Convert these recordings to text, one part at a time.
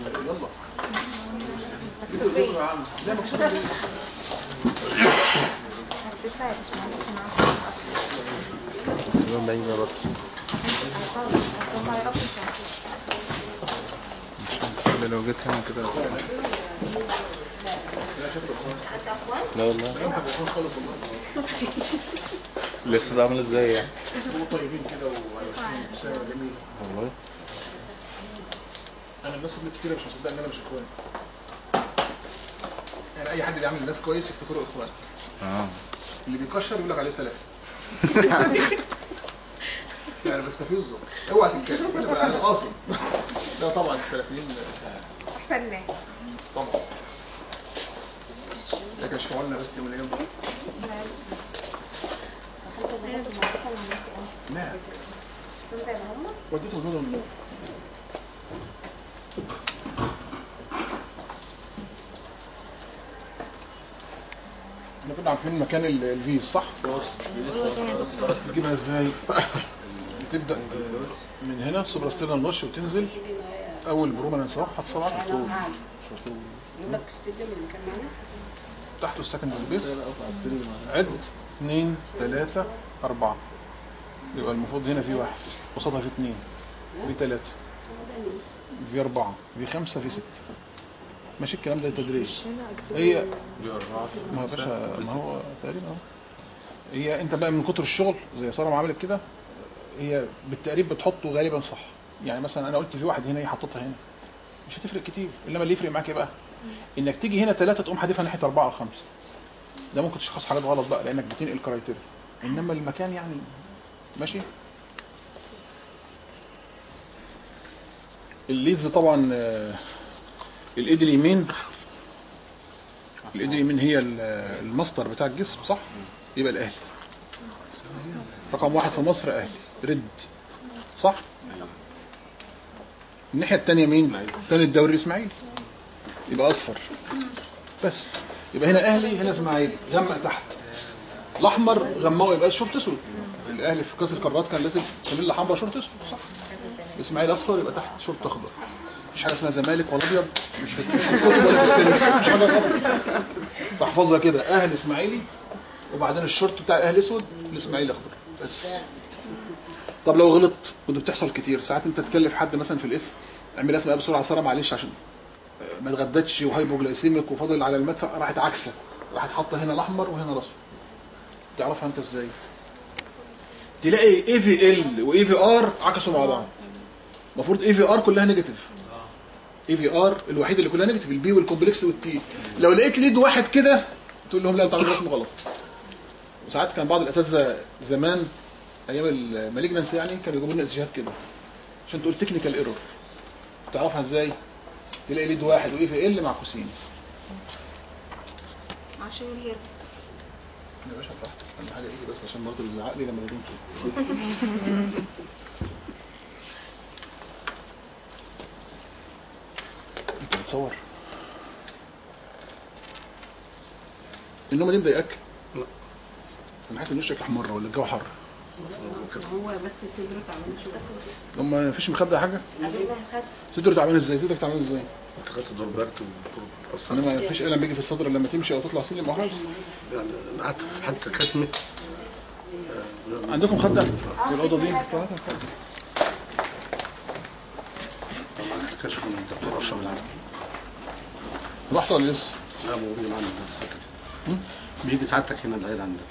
يلا يلا يا عم لا مكسوره ليه؟ هتدفع يا باشمهندس من 10 اصلا يوم بعيد برضه هتطلع يا اصلا ولا لو جيت هنا كده لا والله لسه ده عامل ازاي يعني هو طيبين كده وعايشين سوا جميل والله انا الناس كلها كتير مش مصدق ان انا مش اخوان يعني اي حد بيعمل الناس كويس يفتكروا اخوان اه اللي بيكشر يقول لك عليه سلفي لا انا بستفزه اوعى تتكلم انا بقى انا قاصد لا طبعا السلفيين احسن ناس طبعا ده كان شغلنا بس يوم الايام لا وديته نور النور احنا كنا عارفين مكان ال- الفيز صح؟ تجيبها ازاي؟ بتبدا آه، من هنا سوبر ستيرنال نوش وتنزل اول بروماننس اهو حط صبعك فوق يقول لك السلم اللي كان معانا تحته السكند سبيس عد اثنين ثلاثة أربعة يبقى المفروض هنا في واحد قصادها في اثنين في ثلاثة في أربعة في خمسة في ستة ماشي الكلام ده تدريج هي ما هو يا باشا ما هو تقريبا اهو هي انت بقى من كتر الشغل زي ساره ما عملت كده هي بالتقريب بتحطه غالبا صح يعني مثلا انا قلت في واحد هنا هي حطيتها هنا مش هتفرق كتير انما اللي يفرق معاك ايه بقى انك تيجي هنا ثلاثه تقوم حادفها ناحيه اربعه او خمسه ده ممكن تشخص حاجات غلط بقى لانك بتنقل كرايتيريا انما المكان يعني ماشي الليدز طبعا آه، الايد اليمين الايد اليمين هي ال- المصدر بتاع الجسم صح يبقى الاهلي رقم واحد في مصر اهلي رد صح الناحيه الثانيه مين الثاني الدوري الاسماعيلي يبقى اصفر بس يبقى هنا اهلي هنا اسماعيلي غمق تحت الاحمر غمقه يبقى شورت اسود الاهلي في كاس القارات كان لازم فانيلا حمراء شورت اسود صح الاسماعيلي اصفر يبقى تحت شورت اخضر مفيش حاجه اسمها زمالك ولا ابيض مش في مش في الكتب ولا في السينما مش حاجه غلط فاحفظها كده اهلي اسماعيلي وبعدين الشورت بتاع اهلي اسود الاسماعيلي اخضر بس طب لو غلط ودي بتحصل كتير ساعات انت تكلف حد مثلا في الاسم اعمل اسمها بسرعه ساره معلش عشان ما اتغدتش وهايبوجلايسيميك وفاضل على المدفع راحت عكسه راحت حاطه هنا الاحمر وهنا الاصفر تعرفها انت ازاي تلاقي اي في ال واي في ار عكسوا مع بعض المفروض اي في ار كلها نيجاتيف اي في ار الوحيده اللي كلها نيجاتيف البي والكومبلكس والتي لو لقيت ليد واحد كده تقول لهم لا انت عامل رسم غلط وساعات كان بعض الاساتذه زمان ايام المالجنانس يعني كانوا يجيبوا لنا اسجات كده عشان تقول تكنيكال ايرور تعرفها ازاي تلاقي ليد واحد واي في ال معكوسين عشان هي بس يا باشا براحتك اهم حاجه ايه بس عشان برضه بيزعق لي لما يكون كده انت بتصور النومه دي مضايقاك؟ لا. انا حاسس ان وشك احمر ولا الجو حر هو بس صدره تعبان شويه لما مفيش مخده حاجه قبلنا خد صدره تعبان ازاي صدرك تعبان ازاي خدت دور برد وأصلا انما مفيش الم بيجي في الصدر لما تمشي او تطلع سلم او حاجه يعني أنا قعدت في حتى كتمة عندكم مخده في الاوضه دي هاتها مخدة. كشف من الدكتور أشرف العالم رحت ولا لسه؟ لا موجود معانا ساعتك بيجي ساعتك هنا العيل عندك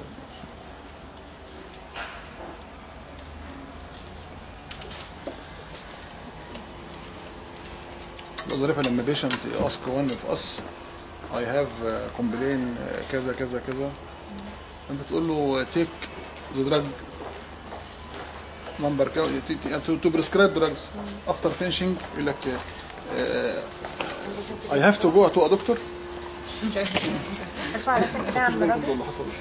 تبقى ظريفه لما بيشنت اسك وان اوف اس اي هاف كومبلين كذا كذا كذا انت تقول له تيك ذا دراج نمبر تو بريسكرايب دراجز افتر فينشنج يقول لك اي هاف تو جو تو ا دكتور ارفع راسك كده يا عم راجل اللي حصل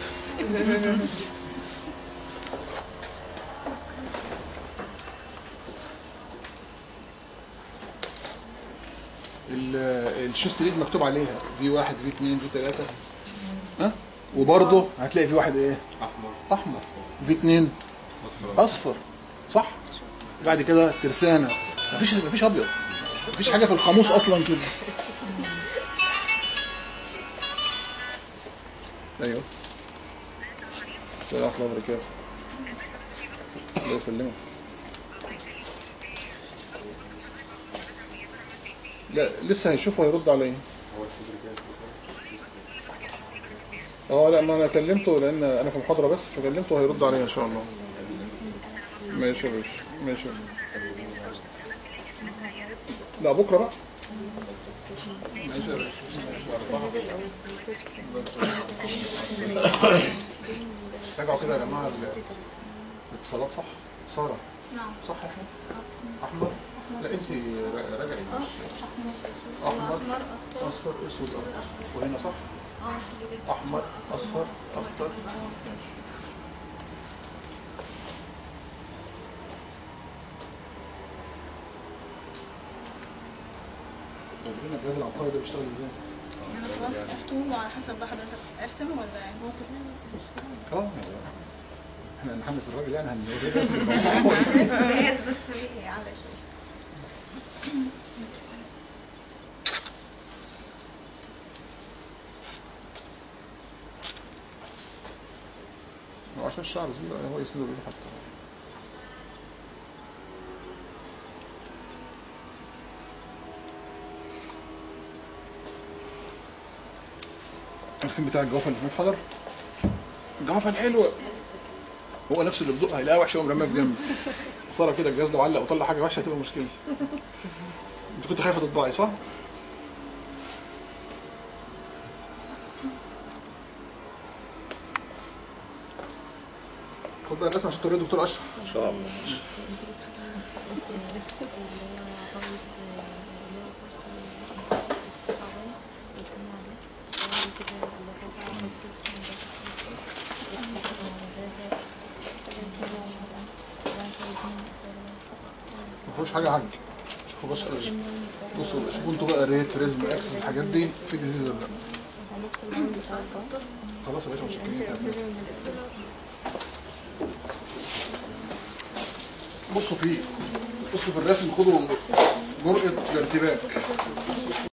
ال- الشيست ليد مكتوب عليها في واحد في اثنين في ثلاثة ها وبرضه هتلاقي في واحد ايه؟ احمر احمر في اثنين اصفر صح؟ بعد كده ترسانة مفيش مفيش ابيض مفيش حاجه في القاموس اصلا كده ايوه السلام ورحمه الله وبركاته الله يسلمك لا لسه هيشوف وهيرد عليا اه لا ما انا كلمته لان انا في محاضره بس فكلمته وهيرد عليا ان شاء الله ماشي يا باشا ماشي يا باشا. لا بكره بقى ماشي يا باشا راجعوا كده يا جماعه ال- الاتصالات صح ساره نعم صح يا احمد احمر لا انت راجعي مش احمر احمر اصفر اصفر اسود اخضر وهنا صح اه جديد احمر اصفر اخضر ورينا الجهاز العبقري ده بيشتغل ازاي انا خلاص فتحتهم وعلى حسب بقى حضرتك ارسم ولا يعني اه احنا هنحمس الراجل يعني هنوريه رسم الموضوع جاهز بس بيه على شويه هو عشان الشعر زي هو يسنده بيه حتى الفيلم بتاع الجوافه اللي في حضر الجوافه الحلوه هو نفسه اللي بدقها هيلاقيها وحشه ومرميه في جنب صار كده الجهاز لو علق وطلع حاجه وحشه هتبقى مشكله انت كنت خايفه تطبعي صح؟ خد بقى الرسمه عشان توريها الدكتور اشرف ان شاء الله ما فيهوش حاجه عنك شوفوا بس بصوا شوفوا انتوا بقى ريت ريزم اكسس الحاجات دي في ديزيز ولا لا خلاص يا باشا متشكرين بصوا في بصوا في الرسم خدوا جرأة الارتباك